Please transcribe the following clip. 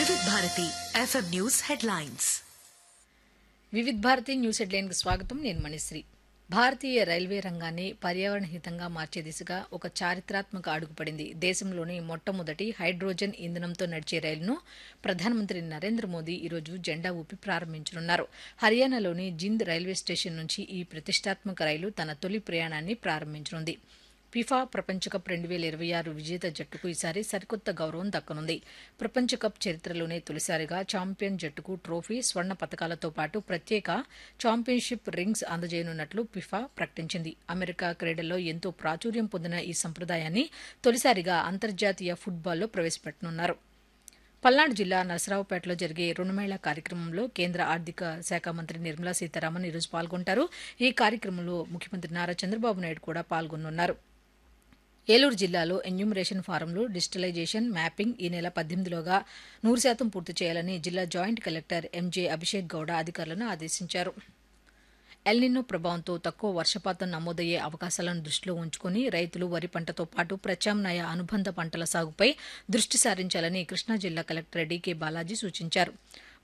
వివిధ Bharati FM news headlines Vividh Bharati news హెడ్లైన్కి స్వాగతం నేను మణిశ్రీ భారతీయ రైల్వే రంగాన్ని పర్యావరణ హితంగా మార్చే దిశగా ఒక చారిత్రాత్మక అడుగుపడింది దేశంలోని మొట్టమొదటి హైడ్రోజన్ ఇంధనంతో నడిచే రైలును ప్రధానమంత్రి నరేంద్ర మోదీ ఈరోజు జెండా ఊపి ప్రారంభించనున్నారు హర్యానాలోని జింద్ రైల్వే స్టేషన్ నుంచి ఈ ప్రతిష్టాత్మక రైలు తన తొలి ప్రయాణాన్ని ప్రారంభించనుంది ఫిఫా ప్రపంచ కప్ రెండు వేల ఇరవై ఆరు విజేత జట్టుకు ఈసారి సరికొత్త గౌరవం దక్కనుంది ప్రపంచ కప్ చరిత్రలోనే తొలిసారిగా ఛాంపియన్ జట్టుకు ట్రోఫీ స్వర్ణ పథకాలతో పాటు ప్రత్యేక ఛాంపియన్షిప్ రింగ్స్ అందజేయనున్నట్లు ఫిఫా ప్రకటించింది అమెరికా క్రీడల్లో ఎంతో ప్రాచుర్యం పొందిన ఈ సంప్రదాయాన్ని తొలిసారిగా అంతర్జాతీయ ఫుట్బాల్లో ప్రవేశపెట్టనున్నారు పల్నాడు జిల్లా నరసరావుపేటలో జరిగే రుణమేళా కార్యక్రమంలో కేంద్ర ఆర్థిక శాఖ మంత్రి నిర్మలా సీతారామన్ ఈరోజు పాల్గొంటారు ఈ కార్యక్రమంలో ముఖ్యమంత్రి నారా చంద్రబాబు నాయుడు కూడా పాల్గొనున్నారు ఏలూరు జిల్లాలో ఎన్యూమరేషన్ ఫారంలు డిజిటలైజేషన్ మ్యాపింగ్ ఈ నెల పద్దెనిమిదిలోగా నూరు శాతం పూర్తి చేయాలని జిల్లా joint collector MJ Abhishek Gowda అధికారులను ఆదేశించారు ఎల్నినో ప్రభావంతో తక్కువ వర్షపాతం నమోదయ్యే అవకాశాలను దృష్టిలో ఉంచుకుని రైతులు వరి పంటతో పాటు ప్రత్యామ్నాయ అనుబంధ పంటల సాగుపై దృష్టి సారించాలని కృష్ణా జిల్లా కలెక్టర్ డీకే బాలాజీ సూచించారు